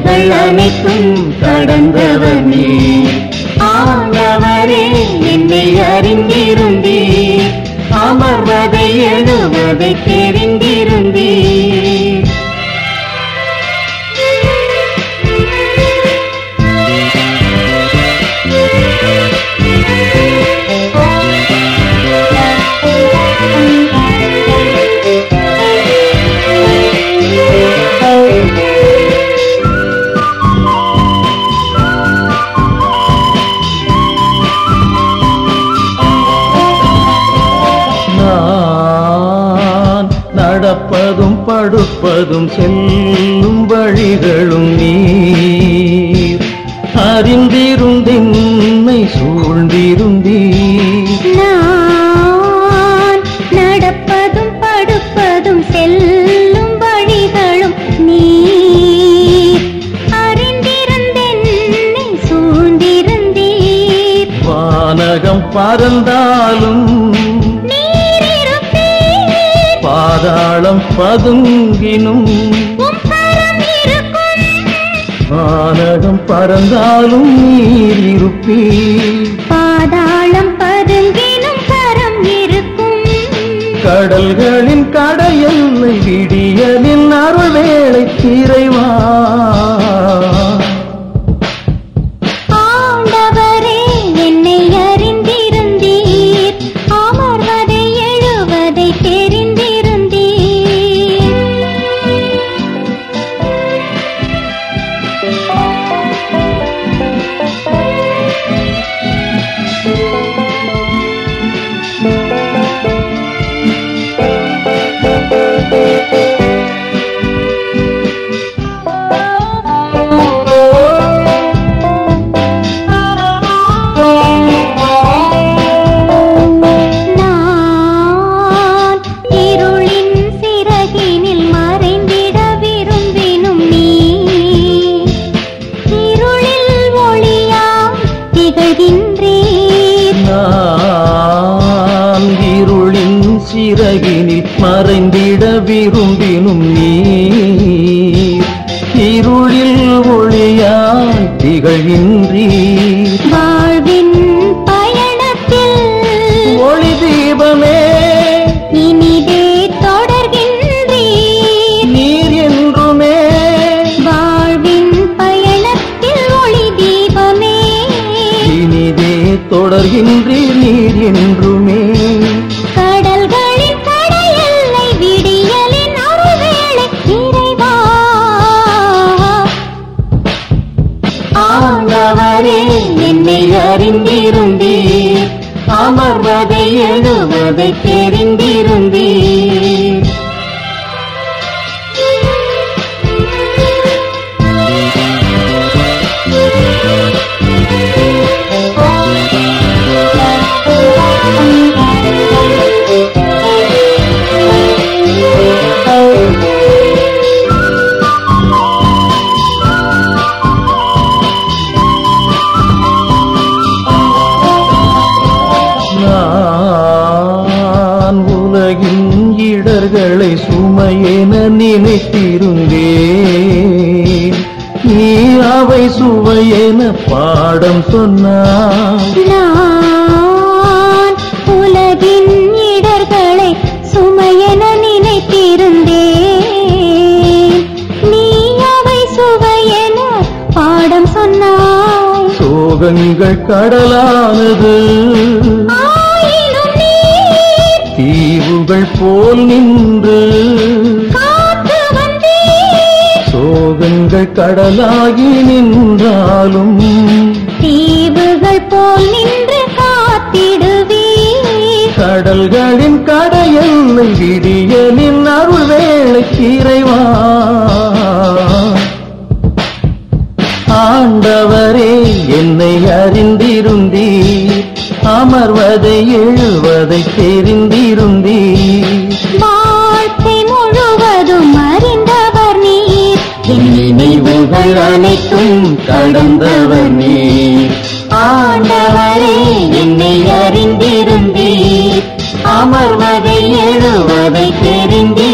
நினைவுகள் அனைத்தும் கடந்தவர் நீ ஆண்டவரே என்னை அறிந்திருந்தீர் அமர்வதை எழுவதை தெரிந்திருந்தீர் நான் நடப்பதும் படுப்பதும் செல்லும் வழிகளும் நீர் அறிந்திருந்தென்னை சூழ்ந்திருந்தீர் நான் நடப்பதும் படுப்பதும் செல்லும் வழிகளும் நீ அறிந்திருந்தென்னை சூழ்ந்திருந்தீர் வானகம் பறந்தாலும் நீரிருப்பீர் பாதாளம் பதுங்கினும் உம் கரம் இருக்கும் வானகம் பறந்தாலும் நீர் இருப்பீர் பாதாளம் பதுங்கினும் கரம் இருக்கும் கடல்களின் கடையல்லை விடியலின் அருள் வேளை இறைவா ஆண்டவரே என்னை அறிந்திருந்தீர் அமர்வதை எழுவதை தெரிந்திருந்தீர் நான் இருளின் சிறகினில் மறைந்திட விரும்பினும் நீ இருளில் ஒளியாய் திகழ்கின்றீர் நான் இருளின் சிறகினில் மறைந்திட விரும்பினும் நீர் இருளில் ஒளியாய் திகழ்கின்றீர் வாழ்வின் பயணத்தில் ஒளி தீபமே இனிதே தொடர்கின்றீர் நீர் என்றுமே வாழ்வின் பயணத்தில் ஒளி தீபமே இனிதே தொடர்கின்றீர் நீர் என்றுமே கடல்களின் கடையெல்லை விடியலின் அருள்வேளை இறைவா ஆண்டவரே என்னை அறிந்திருந்தீர் அமர்வதை எழுவதை தெரிந்திருந்தீர் நான் உலகின் இடர்களை சுமையென நினைத்திருந்தேன் நீ அவை சுவையென பாடம் சொன்னான் நான் உலகின் இடர்களை சுமையென நினைத்திருந்தேன் நீ அவை சுவையென பாடம் சொன்னாய் சோகங்கள் கடலானது ஆயினும் நீர் தீவுகள் போல் நின்று காத்து வந்தீர் சோகங்கள் கடலாகி நின்றாலும் தீவுகள் போல் நின்று காத்திடுவீர் கடல்களின் கடையெல்லை விடியலின் அருள் வேளை இறைவா ஆண்டவரே என்னை அறிந்திருந்தீர் அமர்வதை எழுவதை தெரிந்திருந்தீர் வாழ்க்கை முழுவதும் அறிந்தவர் நீர் என் நினைவுகள் அனைத்தும் கடந்தவர் நீர் ஆண்டவரே என்னை அறிந்திருந்தீர் அமர்வதை எழுவதை தெரிந்தீர்